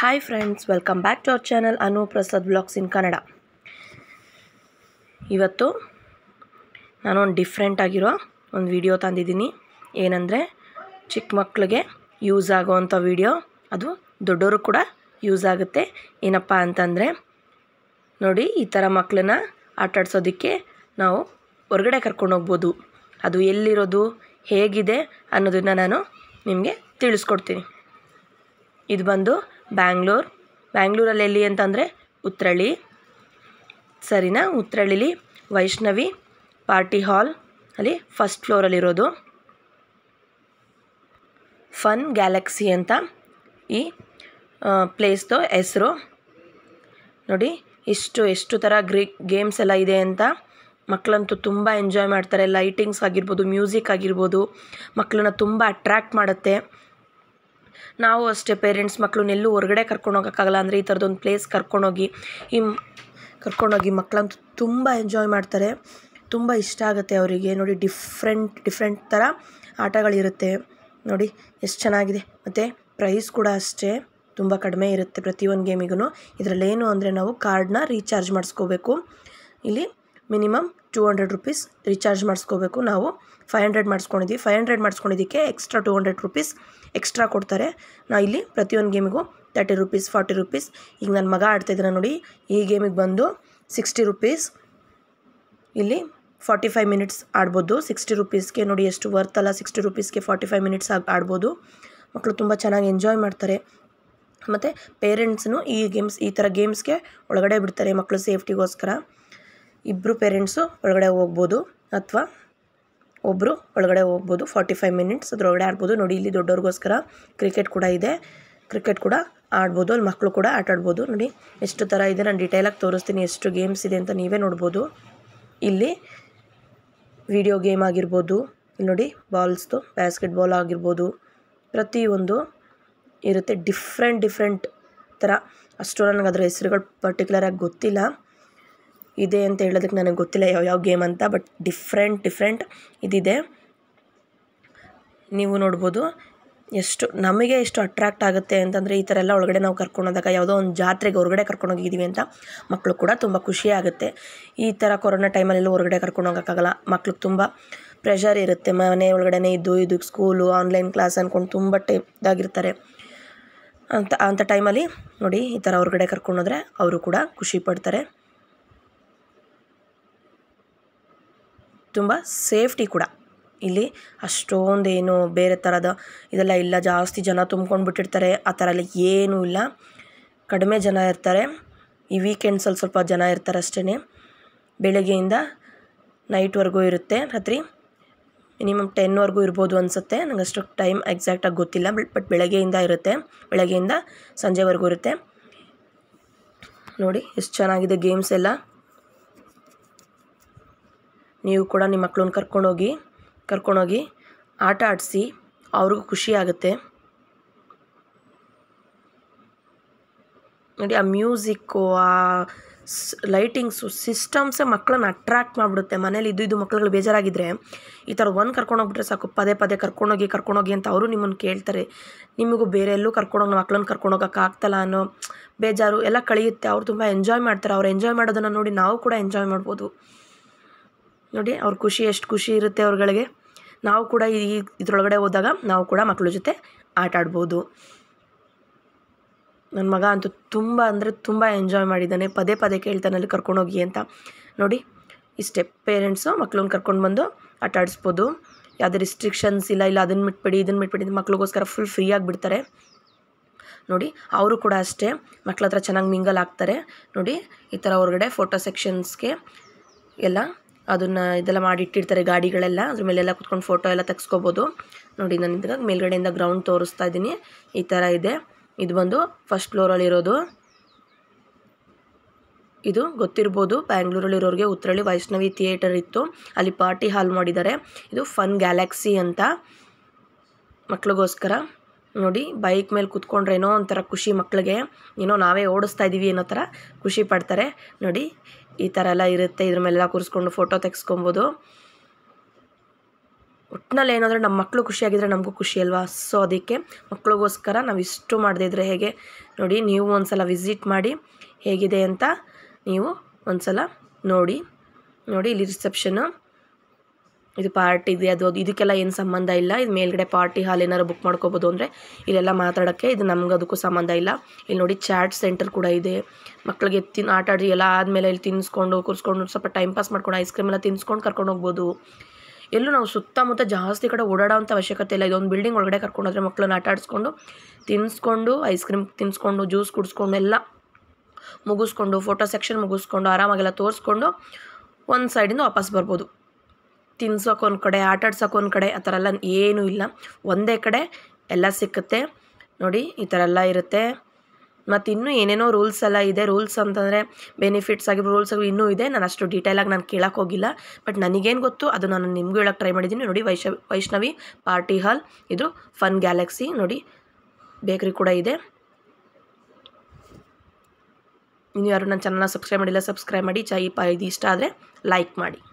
hi friends welcome back to our channel Anu Prasad blogs in Kannada ಇವತ್ತು ನಾನು ಒಂದು ಡಿಫ್ರೆಂಟ್ ಆಗಿರೋ ಒಂದು ವಿಡಿಯೋ ತಂದಿದ್ದೀನಿ ಏನಂದರೆ ಚಿಕ್ಕ ಮಕ್ಕಳಿಗೆ ಯೂಸ್ ಆಗೋವಂಥ ವಿಡಿಯೋ ಅದು ದೊಡ್ಡವರು ಕೂಡ ಯೂಸ್ ಆಗುತ್ತೆ ಏನಪ್ಪ ಅಂತಂದರೆ ನೋಡಿ ಈ ಥರ ಮಕ್ಕಳನ್ನ ಆಟಾಡ್ಸೋದಕ್ಕೆ ನಾವು ಹೊರಗಡೆ ಕರ್ಕೊಂಡು ಹೋಗ್ಬೋದು ಅದು ಎಲ್ಲಿರೋದು ಹೇಗಿದೆ ಅನ್ನೋದನ್ನು ನಾನು ನಿಮಗೆ ತಿಳಿಸ್ಕೊಡ್ತೀನಿ ಇದು ಬಂದು ಬ್ಯಾಂಗ್ಳೂರ್ ಬ್ಯಾಂಗ್ಳೂರಲ್ಲಿ ಎಲ್ಲಿ ಅಂತಂದರೆ ಉತ್ರಳ್ಳಿ ಸರಿನಾ ಉತ್ರಳ್ಳಿಲಿ ವೈಷ್ಣವಿ ಪಾರ್ಟಿ ಹಾಲ್ ಅಲ್ಲಿ ಫಸ್ಟ್ ಫ್ಲೋರಲ್ಲಿರೋದು ಫನ್ ಗ್ಯಾಲಕ್ಸಿ ಅಂತ ಈ ಪ್ಲೇಸ್ದು ಹೆಸರು ನೋಡಿ ಇಷ್ಟು ಎಷ್ಟು ಥರ ಗ್ರಿ ಗೇಮ್ಸ್ ಎಲ್ಲ ಇದೆ ಅಂತ ಮಕ್ಕಳಂತೂ ತುಂಬ ಎಂಜಾಯ್ ಮಾಡ್ತಾರೆ ಲೈಟಿಂಗ್ಸ್ ಆಗಿರ್ಬೋದು ಮ್ಯೂಸಿಕ್ ಆಗಿರ್ಬೋದು ಮಕ್ಕಳನ್ನ ತುಂಬ ಅಟ್ರ್ಯಾಕ್ಟ್ ಮಾಡುತ್ತೆ ನಾವು ಅಷ್ಟೇ ಪೇರೆಂಟ್ಸ್ ಮಕ್ಕಳನ್ನೆಲ್ಲೂ ಹೊರಗಡೆ ಕರ್ಕೊಂಡು ಹೋಗೋಕ್ಕಾಗಲ್ಲ ಅಂದರೆ ಈ ಥರದೊಂದು ಪ್ಲೇಸ್ ಕರ್ಕೊಂಡೋಗಿ ಈ ಕರ್ಕೊಂಡೋಗಿ ಮಕ್ಕಳಂತೂ ತುಂಬ ಎಂಜಾಯ್ ಮಾಡ್ತಾರೆ ತುಂಬ ಇಷ್ಟ ಆಗುತ್ತೆ ಅವರಿಗೆ ನೋಡಿ ಡಿಫ್ರೆಂಟ್ ಡಿಫ್ರೆಂಟ್ ಥರ ಆಟಗಳಿರುತ್ತೆ ನೋಡಿ ಎಷ್ಟು ಚೆನ್ನಾಗಿದೆ ಮತ್ತು ಪ್ರೈಸ್ ಕೂಡ ಅಷ್ಟೇ ತುಂಬ ಕಡಿಮೆ ಇರುತ್ತೆ ಪ್ರತಿಯೊಂದು ಗೇಮಿಗೂ ಇದರಲ್ಲೇನು ಅಂದರೆ ನಾವು ಕಾರ್ಡ್ನ ರೀಚಾರ್ಜ್ ಮಾಡಿಸ್ಕೋಬೇಕು ಇಲ್ಲಿ minimum two hundred rupees recharge ಮಾಡಿಸ್ಕೋಬೇಕು ನಾವು ಫೈವ್ ಹಂಡ್ರೆಡ್ ಮಾಡಿಸ್ಕೊಂಡಿದ್ವಿ ಫೈವ್ ಹಂಡ್ರೆಡ್ ಮಾಡಿಸ್ಕೊಂಡಿದ್ದಕ್ಕೆ extra two hundred rupees extra ಕೊಡ್ತಾರೆ ನಾ ಇಲ್ಲಿ ಪ್ರತಿಯೊಂದು ಗೇಮಿಗೂ ತರ್ಟಿ ರುಪೀಸ್ ಫಾರ್ಟಿ ರುಪೀಸ್ ಈಗ ನನ್ನ ಮಗ ಆಡ್ತಾಯಿದ್ದಾನೆ ನೋಡಿ ಈ ಗೇಮಿಗೆ ಬಂದು ಸಿಕ್ಸ್ಟಿ ರುಪೀಸ್ ಇಲ್ಲಿ ಫಾರ್ಟಿ ಫೈವ್ ಮಿನಿಟ್ಸ್ ಆಡ್ಬೋದು ಸಿಕ್ಸ್ಟಿ ರುಪೀಸ್ಗೆ ನೋಡಿ ಎಷ್ಟು ವರ್ತ್ ಅಲ್ಲ ಸಿಕ್ಸ್ಟಿ ರುಪೀಸ್ಗೆ ಫಾರ್ಟಿ ಫೈವ್ ಮಿನಿಟ್ಸ್ ಆಗಿ ಆಡ್ಬೋದು ಮಕ್ಕಳು ತುಂಬ ಚೆನ್ನಾಗಿ ಎಂಜಾಯ್ ಮಾಡ್ತಾರೆ ಮತ್ತು ಪೇರೆಂಟ್ಸ್ನು ಈ ಗೇಮ್ಸ್ ಈ ಥರ ಗೇಮ್ಸ್ಗೆ ಒಳಗಡೆ ಬಿಡ್ತಾರೆ ಮಕ್ಕಳು ಸೇಫ್ಟಿಗೋಸ್ಕರ ಇಬ್ಬರು ಪೇರೆಂಟ್ಸು ಒಳಗಡೆ ಹೋಗ್ಬೋದು ಅಥವಾ ಒಬ್ಬರು ಒಳಗಡೆ ಹೋಗ್ಬೋದು ಫಾರ್ಟಿ ಫೈವ್ ಮಿನಿಟ್ಸ್ ಅದರೊಳಗಡೆ ಆಡ್ಬೋದು ನೋಡಿ ಇಲ್ಲಿ ದೊಡ್ಡವ್ರಿಗೋಸ್ಕರ ಕ್ರಿಕೆಟ್ ಕೂಡ ಇದೆ ಕ್ರಿಕೆಟ್ ಕೂಡ ಆಡ್ಬೋದು ಅಲ್ಲಿ ಮಕ್ಕಳು ಕೂಡ ಆಟ ಆಡ್ಬೋದು ನೋಡಿ ಎಷ್ಟು ಥರ ಇದೆ ನಾನು ಡಿಟೇಲಾಗಿ ತೋರಿಸ್ತೀನಿ ಎಷ್ಟು ಗೇಮ್ಸ್ ಇದೆ ಅಂತ ನೀವೇ ನೋಡ್ಬೋದು ಇಲ್ಲಿ ವಿಡಿಯೋ ಗೇಮ್ ಆಗಿರ್ಬೋದು ಇಲ್ಲಿ ನೋಡಿ ಬಾಲ್ಸ್ದು ಬ್ಯಾಸ್ಕೆಟ್ ಬಾಲ್ ಆಗಿರ್ಬೋದು ಪ್ರತಿಯೊಂದು ಇರುತ್ತೆ ಡಿಫ್ರೆಂಟ್ ಡಿಫ್ರೆಂಟ್ ಥರ ಅಷ್ಟು ನನಗೆ ಅದರ ಹೆಸರುಗಳು ಪರ್ಟಿಕ್ಯುಲರಾಗಿ ಗೊತ್ತಿಲ್ಲ ಇದೆ ಅಂತ ಹೇಳೋದಕ್ಕೆ ನನಗೆ ಗೊತ್ತಿಲ್ಲ ಯಾವ ಯಾವ ಗೇಮ್ ಅಂತ ಬಟ್ ಡಿಫ್ರೆಂಟ್ ಡಿಫ್ರೆಂಟ್ ಇದಿದೆ ನೀವು ನೋಡ್ಬೋದು ಎಷ್ಟು ನಮಗೆ ಎಷ್ಟು ಅಟ್ರ್ಯಾಕ್ಟ್ ಆಗುತ್ತೆ ಅಂತಂದರೆ ಈ ಥರ ಎಲ್ಲ ಒಳಗಡೆ ನಾವು ಕರ್ಕೊಂಡೋದಾಗ ಯಾವುದೋ ಒಂದು ಜಾತ್ರೆಗೆ ಹೊರಗಡೆ ಕರ್ಕೊಂಡು ಹೋಗಿದ್ದೀವಿ ಅಂತ ಮಕ್ಕಳು ಕೂಡ ತುಂಬ ಖುಷಿ ಆಗುತ್ತೆ ಈ ಥರ ಕೊರೋನಾ ಟೈಮಲ್ಲೆಲ್ಲ ಹೊರಗಡೆ ಕರ್ಕೊಂಡು ಹೋಗೋಕ್ಕಾಗಲ್ಲ ಮಕ್ಳಿಗೆ ತುಂಬ ಪ್ರೆಷರ್ ಇರುತ್ತೆ ಮನೆ ಒಳಗಡೆ ಇದ್ದು ಇದು ಸ್ಕೂಲು ಆನ್ಲೈನ್ ಕ್ಲಾಸ್ ಅಂದ್ಕೊಂಡು ತುಂಬ ಟೈ ಇದಾಗಿರ್ತಾರೆ ಅಂತ ಅಂಥ ಟೈಮಲ್ಲಿ ನೋಡಿ ಈ ಥರ ಹೊರಗಡೆ ಕರ್ಕೊಂಡೋದ್ರೆ ಅವರು ಕೂಡ ಖುಷಿ ಪಡ್ತಾರೆ ತುಂಬ ಸೇಫ್ಟಿ ಕೂಡ ಇಲ್ಲಿ ಅಷ್ಟೊಂದೇನು ಬೇರೆ ಥರದ ಇದೆಲ್ಲ ಇಲ್ಲ ಜಾಸ್ತಿ ಜನ ತುಂಬ್ಕೊಂಡು ಬಿಟ್ಟಿರ್ತಾರೆ ಆ ಥರ ಎಲ್ಲ ಏನೂ ಇಲ್ಲ ಕಡಿಮೆ ಜನ ಇರ್ತಾರೆ ಈ ವೀಕೆಂಡ್ಸಲ್ಲಿ ಸ್ವಲ್ಪ ಜನ ಇರ್ತಾರೆ ಅಷ್ಟೇ ಬೆಳಗ್ಗೆಯಿಂದ ನೈಟ್ವರೆಗೂ ಇರುತ್ತೆ ರಾತ್ರಿ ಮಿನಿಮಮ್ ಟೆನ್ವರೆಗೂ ಇರ್ಬೋದು ಅನಿಸುತ್ತೆ ನಂಗೆ ಅಷ್ಟು ಟೈಮ್ ಎಕ್ಸಾಕ್ಟಾಗಿ ಗೊತ್ತಿಲ್ಲ ಬಟ್ ಬಟ್ ಬೆಳಗ್ಗೆಯಿಂದ ಇರುತ್ತೆ ಬೆಳಗ್ಗೆಯಿಂದ ಸಂಜೆವರೆಗೂ ಇರುತ್ತೆ ನೋಡಿ ಎಷ್ಟು ಚೆನ್ನಾಗಿದೆ ಗೇಮ್ಸ್ ಎಲ್ಲ ನೀವು ಕೂಡ ನಿಮ್ಮ ಮಕ್ಕಳನ್ನ ಕರ್ಕೊಂಡೋಗಿ ಕರ್ಕೊಂಡೋಗಿ ಆಟ ಆಡಿಸಿ ಅವ್ರಿಗೂ ಖುಷಿ ಆಗುತ್ತೆ ನೋಡಿ ಆ ಮ್ಯೂಸಿಕ್ಕು ಆ ಲೈಟಿಂಗ್ಸು ಸಿಸ್ಟಮ್ಸೇ ಮಕ್ಕಳನ್ನ ಅಟ್ರ್ಯಾಕ್ಟ್ ಮಾಡಿಬಿಡುತ್ತೆ ಮನೇಲಿ ಇದು ಇದು ಮಕ್ಳುಗಳು ಬೇಜಾರಾಗಿದ್ದರೆ ಈ ಥರ ಒಂದು ಕರ್ಕೊಂಡೋಗ್ಬಿಟ್ರೆ ಸಾಕು ಪದೇ ಪದೇ ಕರ್ಕೊಂಡೋಗಿ ಕರ್ಕೊಂಡೋಗಿ ಅಂತ ಅವರು ನಿಮ್ಮನ್ನು ಕೇಳ್ತಾರೆ ನಿಮಗೂ ಬೇರೆ ಎಲ್ಲೂ ಕರ್ಕೊಂಡೋಗಿ ಮಕ್ಳನ್ನ ಕರ್ಕೊಂಡೋಗಕ್ಕೆ ಆಗ್ತಲ್ಲ ಅನ್ನೋ ಬೇಜಾರು ಎಲ್ಲ ಕಳೆಯುತ್ತೆ ಅವ್ರು ತುಂಬ ಎಂಜಾಯ್ ಮಾಡ್ತಾರೆ ಅವ್ರು ಎಂಜಾಯ್ ಮಾಡೋದನ್ನು ನೋಡಿ ನಾವು ಕೂಡ ಎಂಜಾಯ್ ಮಾಡ್ಬೋದು ನೋಡಿ ಅವ್ರ ಖುಷಿ ಎಷ್ಟು ಖುಷಿ ಇರುತ್ತೆ ಅವ್ರಗಳಿಗೆ ನಾವು ಕೂಡ ಈ ಇದ್ರೊಳಗಡೆ ಹೋದಾಗ ನಾವು ಕೂಡ ಮಕ್ಕಳ ಜೊತೆ ಆಟ ಆಡ್ಬೋದು ನನ್ನ ಮಗ ಅಂತೂ ತುಂಬ ಅಂದರೆ ತುಂಬ ಎಂಜಾಯ್ ಮಾಡಿದ್ದಾನೆ ಪದೇ ಪದೇ ಕೇಳ್ತಾನೆ ಅಲ್ಲಿ ಕರ್ಕೊಂಡೋಗಿ ಅಂತ ನೋಡಿ ಇಷ್ಟೇ ಪೇರೆಂಟ್ಸು ಮಕ್ಳನ್ನ ಕರ್ಕೊಂಡು ಬಂದು ಆಟ ಆಡಿಸ್ಬೋದು ಯಾವುದೇ ರಿಸ್ಟ್ರಿಕ್ಷನ್ಸ್ ಇಲ್ಲ ಇಲ್ಲ ಅದನ್ನು ಬಿಟ್ಬಿಡಿ ಇದನ್ನು ಬಿಟ್ಬಿಡಿ ಮಕ್ಳಿಗೋಸ್ಕರ ಫುಲ್ ಫ್ರೀ ಆಗಿಬಿಡ್ತಾರೆ ನೋಡಿ ಅವರು ಕೂಡ ಅಷ್ಟೇ ಮಕ್ಳ ಹತ್ರ ಚೆನ್ನಾಗಿ ಮಿಂಗಲ್ ಆಗ್ತಾರೆ ನೋಡಿ ಈ ಥರ ಹೊರಗಡೆ ಫೋಟೋ ಸೆಕ್ಷನ್ಸ್ಗೆ ಎಲ್ಲ ಅದನ್ನು ಇದೆಲ್ಲ ಮಾಡಿ ಇಟ್ಟಿರ್ತಾರೆ ಗಾಡಿಗಳೆಲ್ಲ ಅದ್ರ ಮೇಲೆಲ್ಲ ಕುತ್ಕೊಂಡು ಫೋಟೋ ಎಲ್ಲ ತೆಗೆಸ್ಕೋಬೋದು ನೋಡಿ ನಾನು ಇದ್ರಾಗ ಮೇಲ್ಗಡೆಯಿಂದ ಗ್ರೌಂಡ್ ತೋರಿಸ್ತಾ ಇದ್ದೀನಿ ಈ ಥರ ಇದೆ ಇದು ಬಂದು ಫಸ್ಟ್ ಫ್ಲೋರಲ್ಲಿರೋದು ಇದು ಗೊತ್ತಿರ್ಬೋದು ಬ್ಯಾಂಗ್ಳೂರಲ್ಲಿರೋರಿಗೆ ಉತ್ರಳ್ಳಿ ವೈಷ್ಣವಿ ಥಿಯೇಟರ್ ಇತ್ತು ಅಲ್ಲಿ ಪಾರ್ಟಿ ಹಾಲ್ ಮಾಡಿದ್ದಾರೆ ಇದು ಫನ್ ಗ್ಯಾಲಕ್ಸಿ ಅಂತ ಮಕ್ಳಿಗೋಸ್ಕರ ನೋಡಿ ಬೈಕ್ ಮೇಲೆ ಕೂತ್ಕೊಂಡ್ರೆ ಏನೋ ಒಂಥರ ಖುಷಿ ಮಕ್ಕಳಿಗೆ ಏನೋ ನಾವೇ ಓಡಿಸ್ತಾ ಇದ್ದೀವಿ ಅನ್ನೋ ಥರ ಖುಷಿ ಪಡ್ತಾರೆ ನೋಡಿ ಈ ಥರ ಎಲ್ಲ ಇರುತ್ತೆ ಇದ್ರ ಮೇಲೆಲ್ಲ ಕೂರಿಸ್ಕೊಂಡು ಫೋಟೋ ತೆಗೆಸ್ಕೊಬೋದು ಒಟ್ಟಿನಲ್ಲಿ ಏನಂದರೆ ನಮ್ಮ ಮಕ್ಕಳು ಖುಷಿಯಾಗಿದ್ದರೆ ನಮಗೂ ಖುಷಿ ಅಲ್ವಾ ಸೊ ಅದಕ್ಕೆ ಮಕ್ಕಳಿಗೋಸ್ಕರ ನಾವು ಇಷ್ಟು ಮಾಡದೇ ಇದ್ದರೆ ಹೇಗೆ ನೋಡಿ ನೀವು ಒಂದು ಸಲ ವಿಸಿಟ್ ಮಾಡಿ ಹೇಗಿದೆ ಅಂತ ನೀವು ಒಂದು ಸಲ ನೋಡಿ ನೋಡಿ ಇಲ್ಲಿ ರಿಸೆಪ್ಷನು ಇದು ಪಾರ್ಟಿ ಇದೆ ಅದು ಅದು ಇದಕ್ಕೆಲ್ಲ ಏನು ಸಂಬಂಧ ಇಲ್ಲ ಇದು ಮೇಲ್ಗಡೆ ಪಾರ್ಟಿ ಹಾಲ್ ಏನಾರು ಬುಕ್ ಮಾಡ್ಕೋಬೋದು ಅಂದರೆ ಇಲ್ಲೆಲ್ಲ ಮಾತಾಡೋಕ್ಕೆ ಇದು ನಮ್ಗೆ ಅದಕ್ಕೂ ಸಂಬಂಧ ಇಲ್ಲ ಇಲ್ಲಿ ನೋಡಿ ಚಾಟ್ ಸೆಂಟರ್ ಕೂಡ ಇದೆ ಮಕ್ಕಳಿಗೆ ತಿನ್ ಆಟ ಆಡಿ ಎಲ್ಲ ಆದಮೇಲೆ ಇಲ್ಲಿ ತಿನ್ನಿಸ್ಕೊಂಡು ಕೂರಿಸ್ಕೊಂಡು ಸ್ವಲ್ಪ ಟೈಮ್ ಪಾಸ್ ಮಾಡ್ಕೊಂಡು ಐಸ್ ಕ್ರೀಮ್ ಎಲ್ಲ ತಿನ್ಸ್ಕೊಂಡು ಕರ್ಕೊಂಡು ಹೋಗ್ಬೋದು ಎಲ್ಲೂ ನಾವು ಸುತ್ತಮುತ್ತ ಜಾಸ್ತಿ ಕಡೆ ಓಡಾಡೋವಂಥ ಅವಶ್ಯಕತೆ ಇಲ್ಲ ಇದೊಂದು ಬಿಲ್ಡಿಂಗ್ ಒಳಗಡೆ ಕರ್ಕೊಂಡೋದ್ರೆ ಮಕ್ಕಳನ್ನ ಆಟ ಆಡಿಸ್ಕೊಂಡು ತಿನ್ನಿಸ್ಕೊಂಡು ಐಸ್ ಕ್ರೀಮ್ ತಿನ್ನಿಸ್ಕೊಂಡು ಜ್ಯೂಸ್ ಕುಡಿಸ್ಕೊಂಡು ಎಲ್ಲ ಮುಗಿಸ್ಕೊಂಡು ಫೋಟೋ ಸೆಕ್ಷನ್ ಮುಗಿಸ್ಕೊಂಡು ಆರಾಮಾಗೆಲ್ಲ ತೋರಿಸ್ಕೊಂಡು ಒಂದು ಸೈಡಿಂದ ವಾಪಸ್ ಬರ್ಬೋದು ತಿನ್ಸೋಕೆ ಒಂದು ಕಡೆ ಆಟ ಆಡ್ಸೋಕೆ ಒಂದು ಕಡೆ ಆ ಥರ ಎಲ್ಲ ಏನೂ ಇಲ್ಲ ಒಂದೇ ಕಡೆ ಎಲ್ಲ ಸಿಕ್ಕುತ್ತೆ ನೋಡಿ ಈ ಥರ ಎಲ್ಲ ಇರುತ್ತೆ ಮತ್ತು ಇನ್ನೂ ಏನೇನೋ ರೂಲ್ಸ್ ಎಲ್ಲ ಇದೆ ರೂಲ್ಸ್ ಅಂತಂದರೆ ಬೆನಿಫಿಟ್ಸ್ ಆಗಿ ರೂಲ್ಸ್ ಆಗಿ ಇನ್ನೂ ಇದೆ ನಾನು ಅಷ್ಟು ಡೀಟೇಲಾಗಿ ನಾನು ಕೇಳೋಕೆ ಹೋಗಿಲ್ಲ ಬಟ್ ನನಗೇನು ಗೊತ್ತು ಅದು ನಾನು ನಿಮಗೂ ಹೇಳೋಕೆ ಟ್ರೈ ಮಾಡಿದ್ದೀನಿ ನೋಡಿ ವೈಶ ವೈಷ್ಣವಿ ಪಾರ್ಟಿ ಹಾಲ್ ಇದು ಫನ್ ಗ್ಯಾಲಕ್ಸಿ ನೋಡಿ ಬೇಕ್ರಿ ಕೂಡ ಇದೆ ಇನ್ನು ಯಾರು ನನ್ನ ಚಾನಲ್ನ ಸಬ್ಸ್ಕ್ರೈಬ್ ಮಾಡಿಲ್ಲ ಸಬ್ಸ್ಕ್ರೈಬ್ ಮಾಡಿ ಚೈ ಪ ಇದು ಇಷ್ಟ ಆದರೆ ಲೈಕ್ ಮಾಡಿ